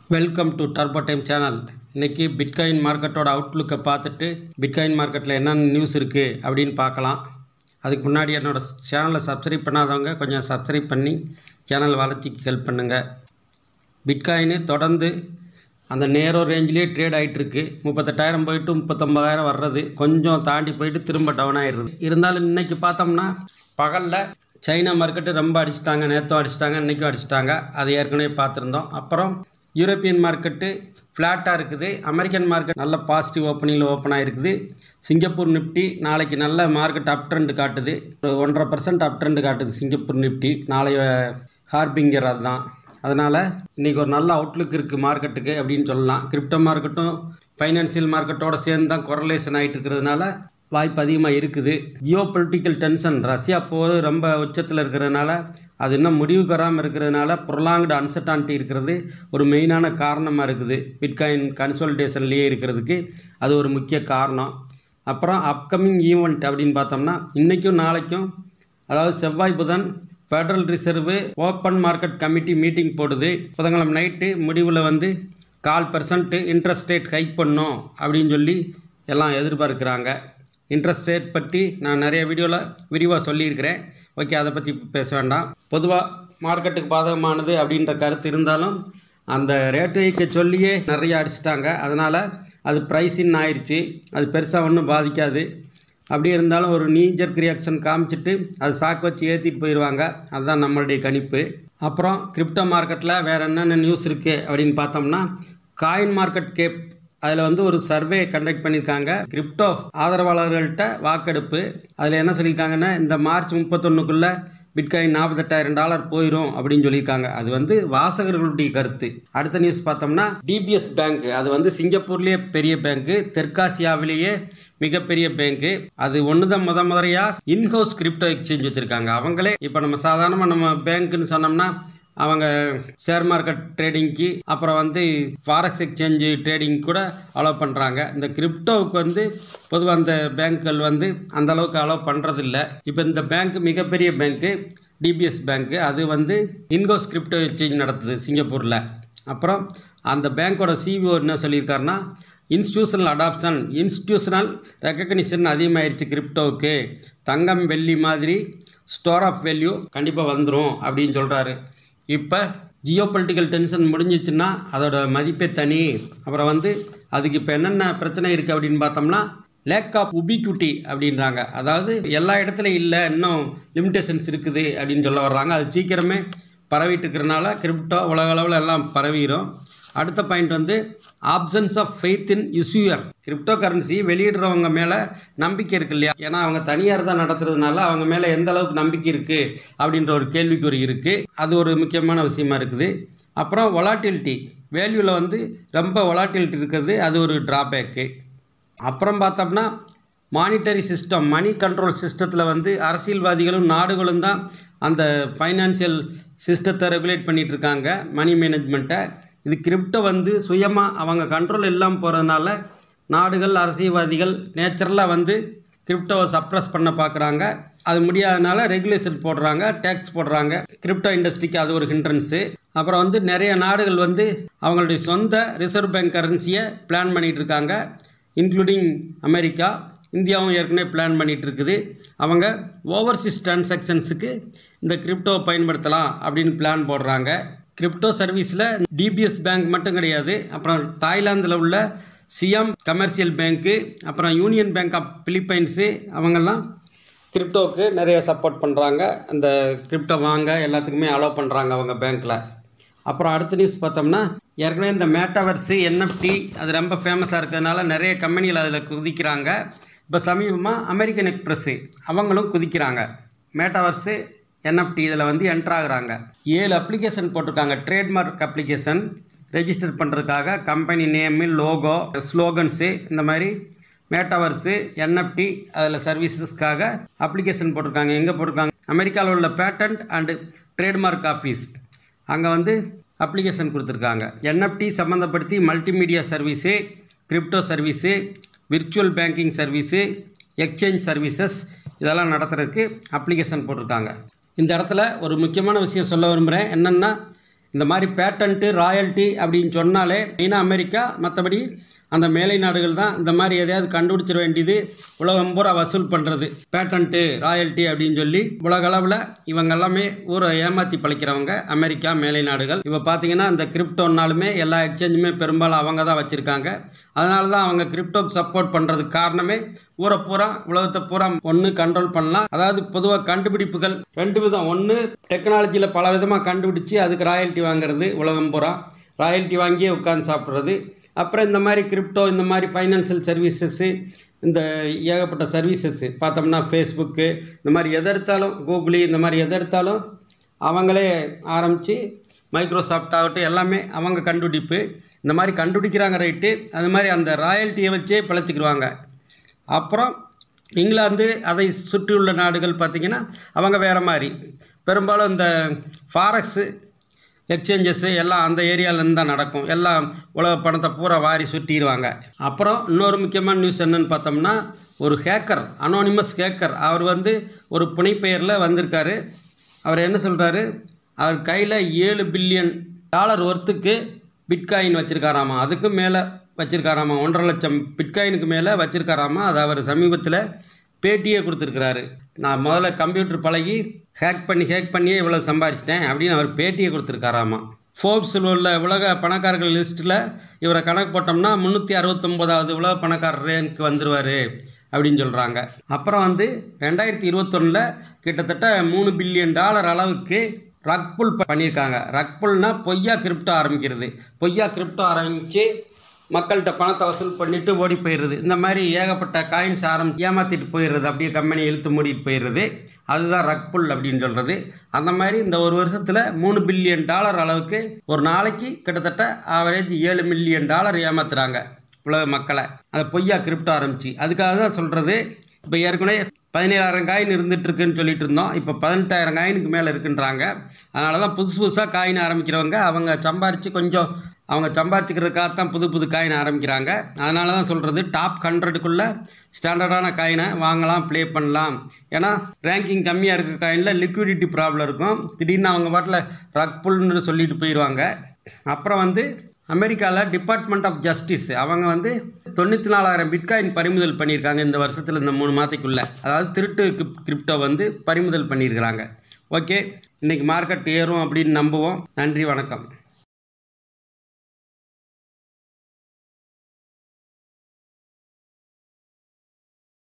welcome to Turbo Time channel இன்னைக்கு bitcoin மார்க்கெட்டோட அவுட்லுக்கை பார்த்துட்டு பிட்காயின் மார்க்கெட்டில் என்னென்ன நியூஸ் இருக்குது அப்படின்னு பார்க்கலாம் அதுக்கு முன்னாடி என்னோட சேனலை சப்ஸ்கிரைப் பண்ணாதவங்க கொஞ்சம் சப்ஸ்கிரைப் பண்ணி சேனல் வளர்ச்சிக்கு ஹெல்ப் பண்ணுங்கள் பிட்காயின் தொடர்ந்து அந்த நேரோ ரேஞ்சிலே ட்ரேட் ஆகிட்டு இருக்கு முப்பத்தெட்டாயிரம் போயிட்டு முப்பத்தொம்பதாயிரம் வர்றது கொஞ்சம் தாண்டி போயிட்டு திரும்ப டவுன் ஆயிடுது இருந்தாலும் இன்னைக்கு பார்த்தோம்னா பகலில் சைனா மார்க்கெட்டு ரொம்ப அடிச்சிட்டாங்க நேற்றும் அடிச்சிட்டாங்க இன்றைக்கும் அடிச்சிட்டாங்க அது ஏற்கனவே பார்த்துருந்தோம் அப்புறம் யூரோப்பியன் மார்க்கெட்டு ஃப்ளாட்டாக இருக்குது அமெரிக்கன் மார்க்கெட் நல்ல பாசிட்டிவ் ஓப்பனிங்கில் ஓப்பன் ஆகிருக்குது சிங்கப்பூர் நிஃப்டி நாளைக்கு நல்ல மார்க்கெட் அப் ட்ரெண்ட் காட்டுது ஒரு ஒன்றரை பர்சன்ட் அப் ட்ரெண்ட் காட்டுது சிங்கப்பூர் நிஃப்டி நாளைய ஹார்பிங்கர் அதுதான் அதனால் இன்றைக்கி ஒரு நல்ல அவுட்லுக் இருக்குது மார்க்கெட்டுக்கு அப்படின்னு சொல்லலாம் கிரிப்டோ மார்க்கெட்டும் ஃபைனான்சியல் மார்க்கெட்டோட சேர்ந்து தான் கொரலேஷன் ஆகிட்டு இருக்கிறதுனால வாய்ப்பு அதிகமாக இருக்குது ஜியோ பொலிட்டிக்கல் டென்ஷன் ரஷ்யா போர் ரொம்ப உச்சத்தில் இருக்கிறதுனால அது இன்னும் முடிவுக்கு வராமல் இருக்கிறதுனால ப்ரொலாங்டு அன்சர்டானிட்டி இருக்கிறது ஒரு மெயினான காரணமாக இருக்குது பிட்காயின் கன்சல்டேஷன்லேயே இருக்கிறதுக்கு அது ஒரு முக்கிய காரணம் அப்புறம் அப்கமிங் ஈவெண்ட் அப்படின்னு பார்த்தோம்னா இன்றைக்கும் நாளைக்கும் அதாவது செவ்வாய் புதன் Federal Reserve Open Market Committee meeting போடுது புதன்கிழமை நைட்டு முடிவில் வந்து கால் பர்சன்ட்டு இன்ட்ரெஸ்ட் ரேட் ஹைக் பண்ணும் அப்படின்னு சொல்லி எல்லாம் எதிர்பார்க்குறாங்க இன்ட்ரெஸ்ட் ரேட் பற்றி நான் நிறைய வீடியோவில் விரிவாக சொல்லியிருக்கிறேன் ஓகே அதை பற்றி இப்போ பேச வேண்டாம் பொதுவாக மார்க்கெட்டுக்கு பாதகமானது அப்படின்ற கருத்து இருந்தாலும் அந்த ரேட்டு வைக்க சொல்லியே நிறைய அடிச்சிட்டாங்க அதனால் அது ப்ரைஸின் ஆயிடுச்சு அது பெருசாக ஒன்றும் பாதிக்காது அப்படி இருந்தாலும் ஒரு நீஞ்சர்க் ரியாக்ஷன் காமிச்சிட்டு அது சாக்கு வச்சு ஏற்றிட்டு போயிடுவாங்க அதுதான் நம்மளுடைய கணிப்பு அப்புறம் கிரிப்டோ மார்க்கெட்டில் வேறு என்னென்ன நியூஸ் இருக்குது அப்படின்னு பார்த்தோம்னா காயின் மார்க்கெட் கேப் அதில் வந்து ஒரு சர்வே கண்டக்ட் பண்ணியிருக்காங்க கிரிப்டோ ஆதரவாளர்கள்ட்ட வாக்கெடுப்பு அதில் என்ன சொல்லியிருக்காங்கன்னா இந்த மார்ச் முப்பத்தொன்றுக்குள்ளே பிட்காயின் நாற்பத்தெட்டாயிரம் டாலர் போயிடும் அப்படின்னு சொல்லியிருக்காங்க அது வந்து வாசகர்களுடைய கருத்து அடுத்த நியூஸ் பார்த்தோம்னா டிபிஎஸ் பேங்க் அது வந்து சிங்கப்பூர்லேயே பெரிய பேங்க்கு தெற்காசியாவிலேயே மிகப்பெரிய பேங்க்கு அது ஒன்று தான் முத முறையாக இன்ஹவுஸ் கிரிப்டோ எக்ஸ்சேஞ்ச் வச்சுருக்காங்க அவங்களே இப்போ நம்ம சாதாரணமாக நம்ம பேங்க்குன்னு சொன்னோம்னா அவங்க ஷேர் மார்க்கெட் ட்ரேடிங்க்கு அப்புறம் வந்து ஃபாரெக்ஸ் எக்ஸ்சேஞ்சு ட்ரேடிங் கூட அலோவ் பண்ணுறாங்க இந்த கிரிப்டோவுக்கு வந்து பொதுவாக அந்த பேங்க்குகள் வந்து அந்த அளவுக்கு அலோவ் பண்ணுறதில்ல இப்போ இந்த பேங்க் மிகப்பெரிய பேங்க்கு டிபிஎஸ் பேங்க்கு அது வந்து இன்கோஸ் கிரிப்டோ எக்ஸ்சேஞ்ச் நடத்துது சிங்கப்பூரில் அப்புறம் அந்த பேங்க்கோட சிஇஓ என்ன சொல்லியிருக்காருன்னா இன்ஸ்டியூஷனல் அடாப்ஷன் இன்ஸ்டியூஷனல் ரெக்கக்னிஷன் அதிகமாகிடுச்சு கிரிப்டோவுக்கு தங்கம் வெள்ளி மாதிரி ஸ்டோர் ஆஃப் வேல்யூ கண்டிப்பாக வந்துடும் அப்படின்னு சொல்கிறாரு இப்போ ஜியோ பொலிட்டிக்கல் டென்ஷன் முடிஞ்சிச்சுன்னா அதோட மதிப்பே தனி அப்புறம் வந்து அதுக்கு இப்போ என்னென்ன பிரச்சனை இருக்குது அப்படின்னு பார்த்தோம்னா லேக் ஆஃப் உபிக்யூட்டி அப்படின்றாங்க அதாவது எல்லா இடத்துலையும் இல்லை இன்னும் லிமிடேஷன்ஸ் இருக்குது அப்படின்னு சொல்ல வர்றாங்க அது சீக்கிரமே பரவிட்டு இருக்கிறனால கிரிப்டோ உலக அளவில் எல்லாம் பரவிடும் அடுத்த பாயிண்ட் வந்து absence of faith in issuer cryptocurrency வெளியிடுறவங்க மேலே நம்பிக்கை இருக்கு இல்லையா ஏன்னா அவங்க தனியார் தான் நடத்துறதுனால அவங்க மேலே எந்த அளவுக்கு நம்பிக்கை இருக்குது அப்படின்ற ஒரு கேள்விக்குறி இருக்குது அது ஒரு முக்கியமான விஷயமா இருக்குது அப்புறம் ஒலாட்டிலிட்டி வேல்யூவில் வந்து ரொம்ப ஒலாட்டிலிட்டி இருக்கிறது அது ஒரு ட்ராபேக்கு அப்புறம் பார்த்தோம்னா மானிட்டரி சிஸ்டம் மணி கண்ட்ரோல் சிஸ்டத்தில் வந்து அரசியல்வாதிகளும் நாடுகளும் தான் அந்த ஃபைனான்சியல் சிஸ்டத்தை ரெகுலேட் பண்ணிகிட்டு இருக்காங்க மணி மேனேஜ்மெண்ட்டை இது கிரிப்டோ வந்து சுயமாக அவங்க கண்ட்ரோல் இல்லாமல் போகிறதுனால நாடுகள் அரசியல்வாதிகள் நேச்சுரலாக வந்து கிரிப்டோவை சப்ரஸ் பண்ண பார்க்குறாங்க அது முடியாதனால ரெகுலேஷன் போடுறாங்க டேக்ஸ் போடுறாங்க கிரிப்டோ இண்டஸ்ட்ரிக்கு அது ஒரு ஹிண்ட்ரன்ஸு அப்புறம் வந்து நிறைய நாடுகள் வந்து அவங்களுடைய சொந்த ரிசர்வ் பேங்க் கரன்சியை பிளான் பண்ணிகிட்டு இருக்காங்க இன்க்ளூடிங் அமெரிக்கா இந்தியாவும் ஏற்கனவே பிளான் பண்ணிகிட்டு இருக்குது அவங்க ஓவர்சீஸ் டிரான்சாக்ஷன்ஸுக்கு இந்த கிரிப்டோவை பயன்படுத்தலாம் அப்படின்னு பிளான் போடுறாங்க கிரிப்டோ சர்வீஸில் டிபிஎஸ் பேங்க் மட்டும் கிடையாது அப்புறம் தாய்லாந்தில் உள்ள சியாம் கமர்ஷியல் பேங்க்கு அப்புறம் யூனியன் பேங்க் ஆஃப் பிலிப்பைன்ஸு அவங்கெல்லாம் கிரிப்டோவுக்கு நிறைய சப்போர்ட் பண்ணுறாங்க அந்த கிரிப்டோ வாங்க எல்லாத்துக்குமே அலோவ் பண்ணுறாங்க அவங்க பேங்க்கில் அப்புறம் அடுத்த நியூஸ் பார்த்தோம்னா ஏற்கனவே இந்த மேட்டாவர்ஸு என்எஃப்டி அது ரொம்ப ஃபேமஸாக இருக்கிறதுனால நிறைய கம்பெனிகள் அதில் குதிக்கிறாங்க இப்போ சமீபமாக அமெரிக்கன் எக்ஸ்பிரஸ்ஸு அவங்களும் குதிக்கிறாங்க மேட்டாவர்ஸு என்எஃப்டி இதில் வந்து என்ட்ராகிறாங்க ஏழு அப்ளிகேஷன் போட்டிருக்காங்க ட்ரேட்மார்க் அப்ளிகேஷன் ரெஜிஸ்டர் பண்ணுறதுக்காக கம்பெனி நேமு லோகோ ஸ்லோகன்ஸு இந்த மாதிரி மேட்டாவர்ஸு என்எஃப்டி அதில் சர்வீசஸ்க்காக அப்ளிகேஷன் போட்டிருக்காங்க எங்கே போட்டிருக்காங்க அமெரிக்காவில் உள்ள பேட்டன்ட் அண்டு ட்ரேட்மார்க் ஆஃபீஸ் அங்கே வந்து அப்ளிகேஷன் கொடுத்துருக்காங்க என்எஃப்டி சம்மந்தப்படுத்தி multimedia service crypto service virtual banking service exchange services இதெல்லாம் நடத்துறதுக்கு அப்ளிகேஷன் போட்டிருக்காங்க இந்த இடத்துல ஒரு முக்கியமான விஷயம் சொல்ல விரும்புகிறேன் என்னென்னா இந்த மாதிரி பேட்டன்ட்டு ராயல்ட்டி அப்படின்னு சொன்னாலே மெயினாக அமெரிக்கா மற்றபடி அந்த மேலை நாடுகள் தான் இந்த மாதிரி எதையாவது கண்டுபிடிச்சிட வேண்டியது உலகம் பூரா வசூல் பண்ணுறது பேட்டன்ட்டு ராயல்ட்டி அப்படின்னு சொல்லி உலக அளவில் இவங்க எல்லாமே ஊரை ஏமாற்றி பழிக்கிறவங்க அமெரிக்கா மேலை நாடுகள் இப்போ பார்த்தீங்கன்னா இந்த கிரிப்டோன்னாலுமே எல்லா எக்ஸ்சேஞ்சுமே பெரும்பாலும் அவங்க தான் வச்சுருக்காங்க அதனால தான் அவங்க கிரிப்டோக்கு சப்போர்ட் பண்ணுறதுக்கு காரணமே ஊரை பூரா உலகத்தை பூரா ஒன்று கண்ட்ரோல் பண்ணலாம் அதாவது பொதுவாக கண்டுபிடிப்புகள் ரெண்டு விதம் ஒன்று டெக்னாலஜியில் பல விதமாக கண்டுபிடிச்சி அதுக்கு ராயல்ட்டி வாங்குறது உலகம் பூரா ராயல்ட்டி வாங்கியே உட்காந்து சாப்பிட்றது அப்புறம் இந்த மாதிரி கிரிப்டோ இந்த மாதிரி ஃபைனான்சியல் சர்வீசஸ்ஸு இந்த ஏகப்பட்ட சர்வீசஸ்ஸு பார்த்தோம்னா ஃபேஸ்புக்கு இந்த மாதிரி எதை எடுத்தாலும் கூகுளி இந்த மாதிரி எதை எடுத்தாலும் அவங்களே ஆரம்பித்து மைக்ரோசாஃப்ட் ஆகட்டும் எல்லாமே அவங்க கண்டுபிடிப்பு இந்த மாதிரி கண்டுபிடிக்கிறாங்க ரைட்டு அது மாதிரி அந்த ராயல்ட்டியை வச்சே பிழைச்சிக்கிடுவாங்க அப்புறம் இங்கிலாந்து அதை சுற்றியுள்ள நாடுகள் பார்த்திங்கன்னா அவங்க வேறு மாதிரி பெரும்பாலும் இந்த ஃபாரக்ஸு எக்ஸ்சேஞ்சஸ்ஸு எல்லாம் அந்த ஏரியாவிலேருந்து தான் நடக்கும் எல்லாம் உலக பணத்தை பூரா வாரி சுற்றிடுவாங்க அப்புறம் இன்னொரு முக்கியமான நியூஸ் என்னன்னு பார்த்தோம்னா ஒரு ஹேக்கர் அனோனிமஸ் ஹேக்கர் அவர் வந்து ஒரு புனைப்பெயரில் வந்திருக்காரு அவர் என்ன சொல்கிறாரு அவர் கையில் ஏழு பில்லியன் டாலர் ஒர்த்துக்கு பிட்காயின் வச்சுருக்காராமா அதுக்கு மேலே வச்சுருக்காராமா ஒன்றரை லட்சம் பிட்காயினுக்கு மேலே வச்சுருக்காராமா அது அவர் சமீபத்தில் பேட்டியே கொடுத்துருக்கிறாரு நான் முதல்ல கம்ப்யூட்டர் பழகி ஹேக் பண்ணி ஹேக் பண்ணியே இவ்வளோ சம்பாதிச்சிட்டேன் அப்படின்னு அவர் பேட்டியை கொடுத்துருக்காராமா ஃபோர்ப்ஸில் உள்ள உலக பணக்காரர்கள் லிஸ்ட்டில் இவரை கணக்கு போட்டோம்னா முந்நூற்றி அறுபத்தொம்போதாவது உலக பணக்காரர் ரேங்க்கு வந்துடுவார் அப்படின்னு சொல்கிறாங்க அப்புறம் வந்து ரெண்டாயிரத்தி இருபத்தொன்னில் கிட்டத்தட்ட மூணு பில்லியன் டாலர் அளவுக்கு ரக்புல் பண்ணியிருக்காங்க ரக்புல்னா பொய்யா கிரிப்டோ ஆரம்பிக்கிறது பொய்யா கிரிப்டோ ஆரம்பித்து மக்கள்கிட்ட பணத்தை வசூல் பண்ணிவிட்டு ஓடி போயிடுறது இந்த மாதிரி ஏகப்பட்ட காயின்ஸ் ஆரம்பி ஏமாற்றிட்டு போயிடுறது அப்படியே கம்பெனி இழுத்து மூடிட்டு போயிடுறது அதுதான் ரக்புல் அப்படின்னு சொல்கிறது அந்த மாதிரி இந்த ஒரு வருஷத்தில் மூணு பில்லியன் டாலர் அளவுக்கு ஒரு நாளைக்கு கிட்டத்தட்ட ஆவரேஜ் ஏழு மில்லியன் டாலர் ஏமாத்துறாங்க உலக மக்களை அதை பொய்யா கிரிப்டோ ஆரம்பிச்சு அதுக்காக தான் சொல்கிறது இப்போ ஏற்கனவே பதினேழாயிரம் காயின் இருந்துட்டு இருக்குன்னு சொல்லிட்டு இருந்தோம் இப்போ பதினெட்டாயிரம் காயினுக்கு மேலே இருக்குன்றாங்க அதனால தான் புதுசு புதுசாக காயின் ஆரம்பிக்கிறவங்க அவங்க சம்பாரித்து கொஞ்சம் அவங்க சம்பாரிச்சுக்கிறதுக்காக தான் புது புது காயின் ஆரம்பிக்கிறாங்க அதனால தான் சொல்கிறது டாப் ஹண்ட்ரடுக்குள்ளே ஸ்டாண்டர்டான காயினை வாங்கலாம் ப்ளே பண்ணலாம் ஏன்னா ரேங்கிங் கம்மியாக இருக்க காயினில் லிக்விடிட்டி ப்ராப்ளம் இருக்கும் திடீர்னு அவங்க பாட்டில் ரக் புல்னு சொல்லிட்டு போயிடுவாங்க அப்புறம் வந்து அமெரிக்காவில் டிபார்ட்மெண்ட் ஆஃப் ஜஸ்டிஸ் அவங்க வந்து தொண்ணூற்றி நாலாயிரம் பிட்காயின் பறிமுதல் பண்ணியிருக்காங்க இந்த வருஷத்தில் இந்த மூணு மாதத்துக்குள்ளே அதாவது திருட்டு கிரிப்டோ வந்து பறிமுதல் பண்ணியிருக்கிறாங்க ஓகே இன்றைக்கி மார்க்கெட் ஏறும் அப்படின்னு நம்புவோம் நன்றி வணக்கம்